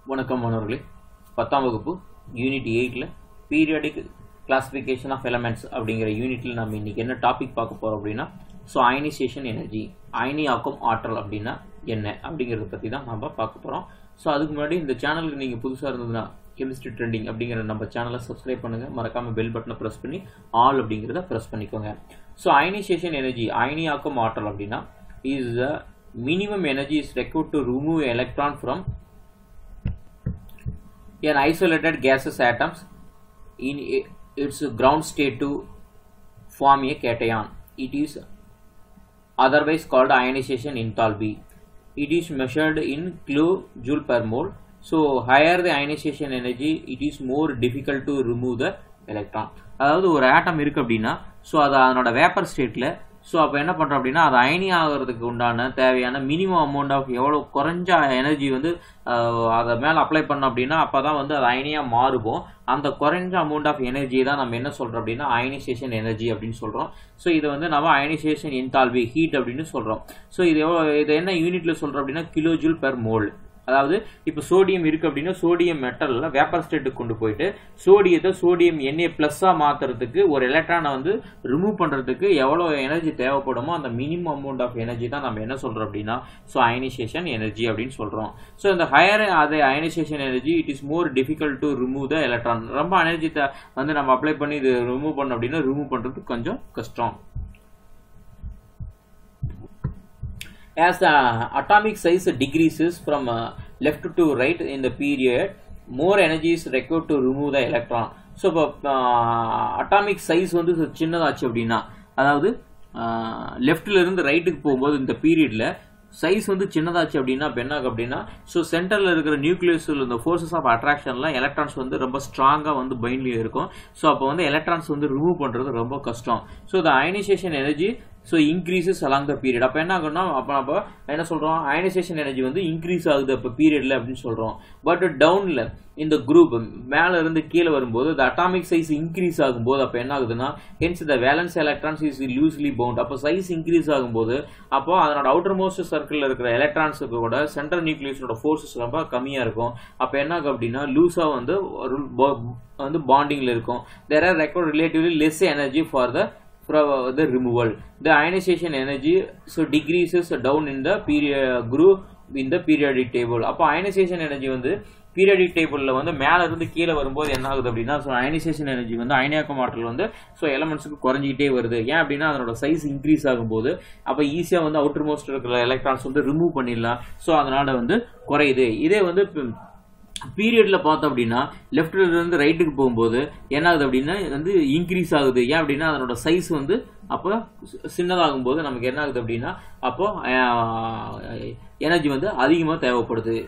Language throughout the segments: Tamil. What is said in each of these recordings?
வணக்கம் மாணவர்களே பத்தாம் வகுப்பு யூனிட் எயிட்டில் பீரியாடிக் கிளாசிஃபிகேஷன் ஆஃப் எலமெண்ட்ஸ் அப்படிங்கிற யூனிட்டில் நம்ம இன்னைக்கு என்ன டாபிக் பார்க்க போகிறோம் அப்படின்னா ஸோ அயனைசேஷன் எனர்ஜி அயனியாக்கும் ஆற்றல் அப்படின்னா என்ன அப்படிங்கிறத பற்றி தான் நம்ம பார்க்க போகிறோம் ஸோ அதுக்கு முன்னாடி இந்த சேனலுக்கு நீங்கள் புதுசாக இருந்ததுன்னா கெமிஸ்ட்ரி ட்ரெண்டிங் அப்படிங்கிற நம்ம சேனலை சப்ஸ்கிரைப் பண்ணுங்கள் மறக்காமல் பெல் பட்டனை ப்ரெஸ் பண்ணி ஆல் அப்படிங்கிறத ப்ரெஸ் பண்ணிக்கோங்க ஸோ அயனைசேஷன் எனர்ஜி அயனியாக்கும் ஆற்றல் அப்படின்னா is the minimum energy is required to remove electron from an isolated gaseous atoms in i- its ground state to form a cation. It is otherwise called ionization enthalpy. It is measured in kilojoule per mole. So higher the ionization energy, it is more difficult to remove the electron. அதாவது ஒரு ஆட்டம் இருக்கு அப்படின்னா ஸோ அது அதனோட வேப்பர் ஸ்டேட்டில் ஸோ அப்போ என்ன பண்ணுறோம் அப்படின்னா அது அயனி ஆகிறதுக்கு உண்டான தேவையான மினிமம் அமௌண்ட் ஆஃப் எவ்வளோ குறைஞ்ச எனர்ஜி வந்து ஆஹ், அதை மேலே அப்ளை பண்ணோம் அப்படின்னா அப்போ தான் வந்து அது அயனியாக மாறுவோம் அந்த குறைஞ்ச அமௌண்ட் ஆஃப் எனர்ஜி தான் நம்ம என்ன சொல்கிறோம் அப்படின்னா அயனைசேஷன் எனர்ஜி அப்படின்னு சொல்கிறோம் ஸோ இது வந்து நம்ம அயனைசேஷன் இன்தால்வி ஹீட் அப்படின்னு சொல்கிறோம் ஸோ இது எவ்வளோ இது என்ன யூனிட்டில் சொல்கிறோம் அப்படின்னா கிலோஜூல் பெர் மோல் அதாவது இப்போ சோடியம் இருக்கு அப்படின்னா சோடியம் மெட்டலில் வேப்பர் ஸ்டேட்டுக்கு கொண்டு போயிட்டு சோடியத்தை சோடியம் எண்ணெய் ப்ளஸ்ஸாக மாற்றுறதுக்கு ஒரு எலக்ட்ரானை வந்து ரிமூவ் பண்ணுறதுக்கு எவ்வளோ எனர்ஜி தேவைப்படுமோ அந்த மினிமம் அமௌண்ட் ஆஃப் எனர்ஜி தான் நம்ம என்ன சொல்கிறோம் அப்படின்னா ஸோ அயனைசேஷன் எனர்ஜி அப்படின்னு சொல்கிறோம் ஸோ இந்த ஹையர் அது ionization energy it is more difficult to remove the electron ரொம்ப எனர்ஜி வந்து நம்ம அப்ளை பண்ணி இது ரிமூவ் பண்ணோம் அப்படின்னா ரிமூவ் பண்ணுறதுக்கு கொஞ்சம் கஷ்டம் as the atomic size decreases from uh, left to right in the period more energy is required to remove the electron so இப்போ அட்டாமிக் சைஸ் வந்து சின்னதாச்சு அப்படின்னா அதாவது லெஃப்ட்ல இருந்து ரைட்டுக்கு போகும்போது இந்த பீரியட்ல சைஸ் வந்து சின்னதாச்சு அப்படின்னா இப்போ என்ன ஆகும் அப்படின்னா ஸோ சென்டரில் இருக்கிற நியூக்ளியஸில் இந்த ஃபோர்ஸஸ் ஆஃப் அட்ராக்ஷன்லாம் எலக்ட்ரான்ஸ் வந்து ரொம்ப ஸ்ட்ராங்காக வந்து பைண்ட்லேயே இருக்கும் ஸோ அப்போ வந்து எலக்ட்ரான்ஸ் வந்து ரிமூவ் பண்ணுறது ரொம்ப கஷ்டம் so the ionization energy so increases along the period அப்போ என்ன ஆகும்னா அப்போ நம்ம என்ன சொல்கிறோம் அயனைசேஷன் எனர்ஜி வந்து இன்க்ரீஸ் ஆகுது அப்போ பீரியடில் அப்படின்னு சொல்கிறோம் பட் டவுனில் இந்த குரூப் மேலே இருந்து கீழே வரும்போது the அட்டாமிக் சைஸ் இன்க்ரீஸ் ஆகும்போது அப்போ என்ன ஆகுதுன்னா hence the valence electrons is loosely bound அப்போ சைஸ் இன்க்ரீஸ் ஆகும்போது அப்போ அதனோட அவுட்டர் மோஸ்ட் சர்க்கிளில் இருக்கிற எலக்ட்ரான்ஸுக்கு கூட சென்ட்ரல் நியூக்ளியஸோட ஃபோர்ஸஸ் ரொம்ப கம்மியாக இருக்கும் அப்போ என்ன ஆகும் அப்படின்னா லூஸாக வந்து ஒரு bo- வந்து பாண்டிங்கில் இருக்கும் there are record relatively less energy for the from the removal. The ionization energy so decreases down in the period group in the periodic table. அப்போ அயனைசேஷன் எனர்ஜி வந்து பீரியடிக் டேபிளில் வந்து மேலே இருந்து கீழே வரும்போது என்ன ஆகுது அப்படின்னா ஸோ அயனைசேஷன் எனர்ஜி வந்து அயனியாக்கம் ஆற்றல் வந்து ஸோ எலமெண்ட்ஸுக்கு குறைஞ்சிக்கிட்டே வருது ஏன் அப்படின்னா அதனோட சைஸ் இன்க்ரீஸ் ஆகும்போது அப்போ ஈஸியாக வந்து அவுட்டர் மோஸ்ட் இருக்கிற எலக்ட்ரான்ஸ் வந்து ரிமூவ் பண்ணிடலாம் ஸோ அதனால வந்து குறையுது இதே வந்து பீரியட்ல பார்த்தோம் அப்படின்னா லெஃப்ட்ல இருந்து ரைட்டுக்கு போகும்போது என்ன ஆகுது அப்படின்னா வந்து இன்க்ரீஸ் ஆகுது ஏன் அப்படின்னா அதனோட சைஸ் வந்து அப்போ சி- சின்னதாகும் போது நமக்கு என்ன ஆகுது அப்படின்னா அப்போ எனர்ஜி வந்து அதிகமாக தேவைப்படுது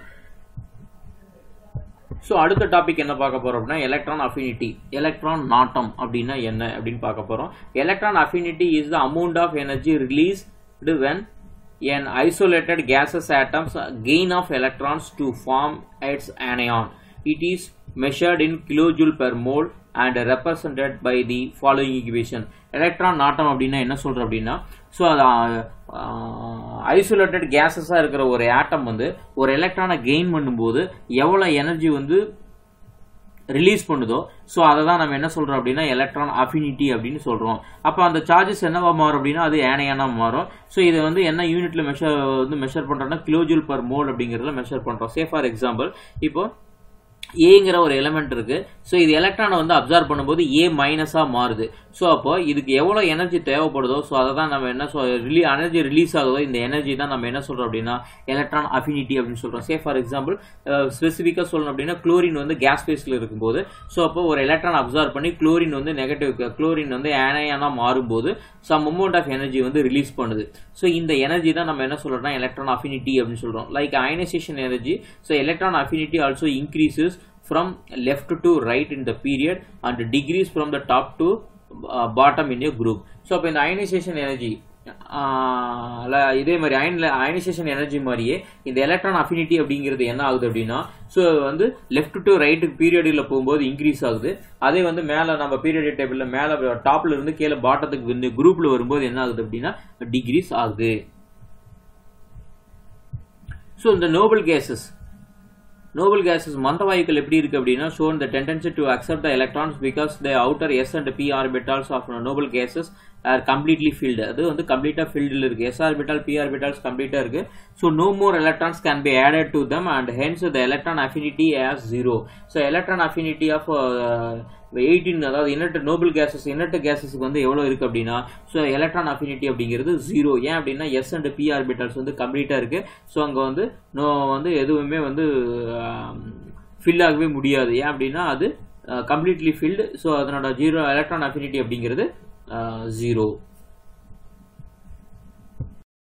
ஸோ அடுத்த டாபிக் என்ன பார்க்க போறோம் அப்படின்னா எலக்ட்ரான் அஃபினிட்டி எலக்ட்ரான் நாட்டம் அப்படின்னா என்ன அப்படின்னு பார்க்க போறோம் electron affinity is the amount of energy release when an isolated gaseous atoms gain of electrons to form its anion. It is measured in kilojoule per mole and represented by the following equation. Electron நாட்டம் அப்படின்னா என்ன சொல்றோம் அப்படின்னா ஸோ அது ஐசோலேட்டட் கேஸஸாக இருக்கிற ஒரு ஆட்டம் வந்து ஒரு எலக்ட்ரானை கெயின் பண்ணும்போது எவ்வளோ எனர்ஜி வந்து ரிலீஸ் பண்ணுதோ ஸோ அதை தான் நம்ம என்ன சொல்றோம் அப்படின்னா எலக்ட்ரான் அஃபினிட்டி அப்படின்னு சொல்றோம் அப்போ அந்த சார்ஜஸ் என்னவா மாறும் அப்படின்னா அது ஏனையானா மாறும் ஸோ இதை வந்து என்ன யூனிட்ல மெஷர் வந்து மெஷர் பண்றோம்னா கிலோஜூல் பர் மோல் அப்படிங்கிறதுல மெஷர் பண்றோம் சே ஃபார் எக்ஸாம்பிள் இப்போ ஏங்கிற ஒரு எலிமெண்ட் இருக்கு ஸோ இது எலக்ட்ரானை வந்து அப்சர்வ் பண்ணும்போது ஏ மைனஸா மாறுது ஸோ அப்போ இதுக்கு எவ்வளோ எனர்ஜி தேவைப்படுதோ ஸோ அதை தான் நம்ம என்ன சொல் ரிலீ எனர்ஜி ரிலீஸ் ஆகுதோ இந்த எனர்ஜி தான் நம்ம என்ன சொல்றோம் அப்படின்னா எலக்ட்ரான் அஃபினிட்டி அப்படின்னு சொல்றோம் சே ஃபார் எக்ஸாம்பிள் ஸ்பெசிஃபிக்காக சொல்லணும் அப்படின்னா குளோரின் வந்து கேஸ் ஃபேஸில் இருக்கும்போது ஸோ அப்போ ஒரு எலக்ட்ரான் அப்சர்வ் பண்ணி குளோரின் வந்து நெகட்டிவ் குளோரின் வந்து ஏனையானா மாறும்போது சம் அமௌண்ட் ஆஃப் எனர்ஜி வந்து ரிலீஸ் பண்ணுது ஸோ இந்த எனர்ஜி தான் நம்ம என்ன சொல்றோம்னா எலக்ட்ரான் அஃபினிட்டி அப்படின்னு சொல்றோம் like ionization energy so electron affinity also increases from left to right in the period and degrees from the top to uh, bottom in a group so அப்போ இந்த அயனைசேஷன் எனர்ஜி இதே மாதிரி அயன் அயனைசேஷன் எனர்ஜி மாதிரியே இந்த எலக்ட்ரான் அஃபினிட்டி அப்படிங்கிறது என்ன ஆகுது அப்படின்னா ஸோ வந்து லெஃப்ட் டு ரைட்டு பீரியடில் போகும்போது இன்க்ரீஸ் ஆகுது அதே வந்து மேலே நம்ம பீரியட் டேபிளில் மேலே டாப்ல இருந்து கீழே பாட்டத்துக்கு வந்து குரூப்ல வரும்போது என்ன ஆகுது அப்படின்னா டிகிரிஸ் ஆகுது ஸோ இந்த நோபல் கேசஸ் நோபல் கேஸஸ் மந்த வாயுக்கள் எப்படி இருக்கு அப்படின்னா shown the tendency to accept the electrons because the outer s and p orbitals of noble gases are completely filled அது வந்து கம்ப்ளீட்டா ஃபில்டில் இருக்கு எஸ் ஆர்பிட்டால் பி ஆர்பிட்டால்ஸ் கம்ப்ளீட்டா இருக்கு so no more electrons can be added to them and hence the electron affinity as zero so electron affinity of eighteen அதாவது இன்னட்டு நோபல் கேசஸ் இன்னட்டு கேசஸ்க்கு வந்து எவ்வளோ இருக்கு அப்படின்னா ஸோ எலக்ட்ரான் அஃபினிட்டி அப்படிங்கிறது ஜீரோ ஏன் அப்படின்னா எஸ் அண்ட் பி ஆர்பிட்டல்ஸ் வந்து கம்ப்ளீட்டாக இருக்கு ஸோ அங்கே வந்து நோ வந்து எதுவுமே வந்து ஃபில் ஆகவே முடியாது ஏன் அப்படின்னா அது கம்ப்ளீட்லி ஃபில்டு ஸோ அதனோட ஜீரோ எலக்ட்ரான் அஃபினிட்டி அப்படிங்கிறது ஜீரோ